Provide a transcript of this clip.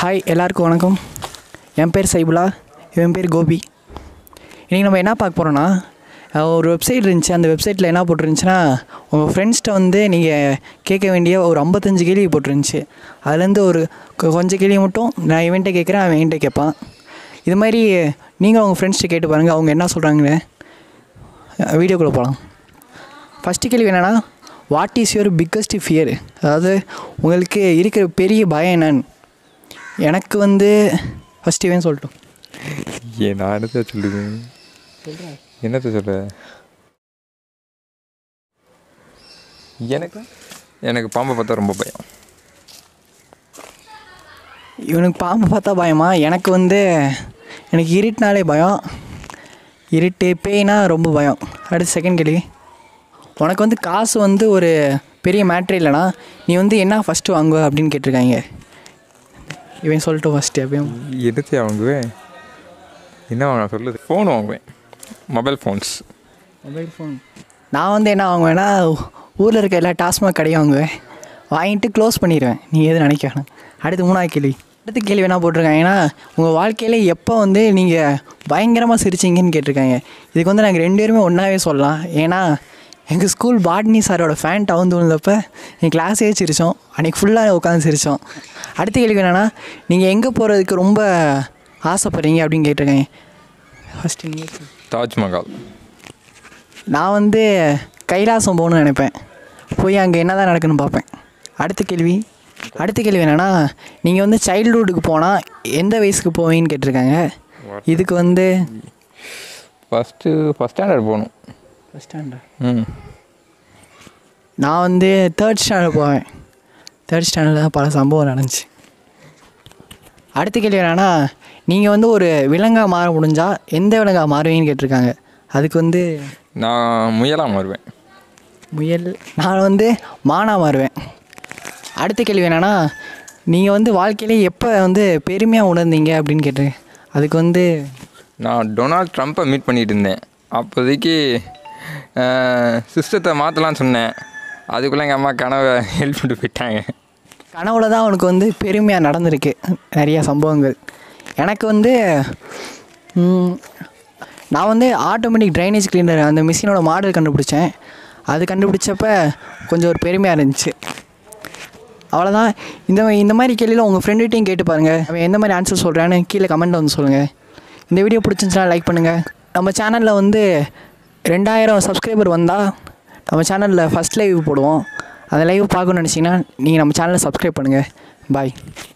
hi எல்லாருக்கும் வணக்கம் என் பேர் சைபுலா இவன் பேர் கோபி இன்றைக்கி நம்ம என்ன பார்க்க போகிறோன்னா ஒரு வெப்சைட் இருந்துச்சு அந்த வெப்சைட்டில் என்ன போட்டிருந்துச்சுன்னா உங்கள் ஃப்ரெண்ட்ஸ்கிட்ட வந்து நீங்கள் கேட்க வேண்டிய ஒரு ஐம்பத்தஞ்சு கேள்வி போட்டிருந்துச்சு அதுலேருந்து ஒரு கொ- கொஞ்சம் கேள்வி மட்டும் நான் இவன்கிட்ட கேட்குறேன் அவன் என்கிட்ட கேட்பான் இது மாதிரி நீங்கள் உங்கள் ஃப்ரெண்ட்ஸ்கிட்ட கேட்டு பாருங்கள் அவங்க என்ன சொல்கிறாங்கன்னு வீடியோக்குள்ளே போகலாம் ஃபஸ்ட்டு கேள்வி என்னென்னா what is your biggest fear அதாவது உங்களுக்கு இருக்கிற பெரிய பயம் என்னன்னு எனக்கு வந்து ஃபஸ்ட் இவன் சொல்லட்டும் ஏன் நான் என்னத்த சொல்லுவேன் என்னத்த சொல்ல எனக்கு எனக்கு பாம்பை பார்த்தா ரொம்ப பயம் இவனுக்கு பாம்பு பார்த்தா பயமா எனக்கு வந்து எனக்கு இருட்டுனாலே பயம் இருட்டு பேய்னா ரொம்ப பயம் அடுத்து செகண்ட் கேள்வி உனக்கு வந்து காசு வந்து ஒரு பெரிய மேட்ரு இல்லைனா நீ வந்து என்ன ஃபஸ்ட்டு வாங்குவ அப்படின்னு கேட்டிருக்காங்க இவன் சொல்லிட்டு ஃபஸ்ட்டு எப்பயும் என்னத்தையா வாங்குவேன் என்ன வாங்க சொல்லுது ஃபோன் வாங்குவேன் மொபைல் ஃபோன்ஸ் மொபைல் ஃபோன் நான் வந்து என்ன வாங்குவேன்னா ஊரில் இருக்க எல்லா டாஸ்மாக் கடையும் வாங்குவேன் வாங்கிட்டு க்ளோஸ் பண்ணிடுவேன் நீ எது நினைக்க வேணாம் அடுத்து மூணாவது கேள்வி அடுத்த கேள்வி என்ன போட்டிருக்காங்கன்னா உங்கள் வாழ்க்கையில் எப்போ வந்து நீங்கள் பயங்கரமாக சிரிச்சிங்கன்னு கேட்டிருக்காங்க இதுக்கு வந்து நாங்கள் ரெண்டு பேருமே ஒன்றாவே சொல்லலாம் ஏன்னா எங்கள் ஸ்கூல் பாட்னி சாரோட ஃபேன் டவுன் விழுந்தப்ப என் கிளாஸே சிரித்தோம் அன்றைக்கி ஃபுல்லாக உட்காந்து சிரித்தோம் அடுத்த கேள்வி என்னென்னா நீங்கள் எங்கே போகிறதுக்கு ரொம்ப ஆசைப்படுறீங்க அப்படின்னு கேட்டிருக்காங்க ஃபஸ்ட்டு நீங்கள் தாஜ்மஹால் நான் வந்து கைலாசம் போகணும்னு நினைப்பேன் போய் அங்கே என்ன தான் நடக்குன்னு பார்ப்பேன் அடுத்த கேள்வி அடுத்த கேள்வி என்னென்னா நீங்கள் வந்து சைல்ட்ஹுட்டுக்கு போனால் எந்த வயசுக்கு போவீங்கன்னு கேட்டிருக்காங்க இதுக்கு வந்து ஃபஸ்ட்டு ஃபஸ்ட் ஸ்டாண்டர்ட் போகணும் ஃபஸ்ட் ஸ்டாண்டர்ட் ம் நான் வந்து தேர்ட் ஸ்டாண்டர்ட் போவேன் தேர்ட் ஸ்டாண்டர்டில் தான் பல சம்பவம் நடந்துச்சு அடுத்த கேள்வி என்னென்னா நீங்கள் வந்து ஒரு விலங்காக மாற முடிஞ்சால் எந்த விலங்காக மாறுவீங்கன்னு கேட்டிருக்காங்க அதுக்கு வந்து நான் முயலாக மாறுவேன் முயல் நான் வந்து மானா மாறுவேன் அடுத்த கேள்வி என்னென்னா நீங்கள் வந்து வாழ்க்கையிலே எப்போ வந்து பெருமையாக உணர்ந்தீங்க அப்படின்னு கேட்டு அதுக்கு வந்து நான் டொனால்ட் ட்ரம்ப்பை மீட் பண்ணிட்டு இருந்தேன் அப்போதைக்கு சிஸ்டத்தை மாற்றலான்னு சொன்னேன் அதுக்குள்ளே எங்கள் அம்மா கனவை ஹெல்ப் பண்ணிட்டு போயிட்டாங்க கனவுல தான் அவனுக்கு வந்து பெருமையாக நடந்திருக்கு நிறையா சம்பவங்கள் எனக்கு வந்து ம், நான் வந்து ஆட்டோமேட்டிக் ட்ரைனேஜ் கிளீனர் அந்த மிஷினோட மாடல் கண்டுபிடிச்சேன் அது கண்டுபிடிச்சப்ப கொஞ்சம் ஒரு பெருமையாக இருந்துச்சு அவ்வளோதான் இந்த மா- இந்த மாதிரி கேள்வியில் உங்கள் ஃப்ரெண்டுகிட்டையும் கேட்டு பாருங்கள் அவன் எந்த மாதிரி ஆன்சர் சொல்கிறான்னு கீழே கமெண்ட்டில் வந்து சொல்லுங்கள் இந்த வீடியோ பிடிச்சிருந்துச்சுன்னா லைக் பண்ணுங்கள் நம்ம சேனலில் வந்து ரெண்டாயிரம் சப்ஸ்கிரைபர் வந்தால் நம்ம சேனலில் ஃபஸ்ட் லைவ் போடுவோம் அந்த லைவ் பார்க்கணும்னு நினச்சிங்கன்னா நீங்கள் நம்ம சேனலை சப்ஸ்கிரைப் பண்ணுங்கள் பாய்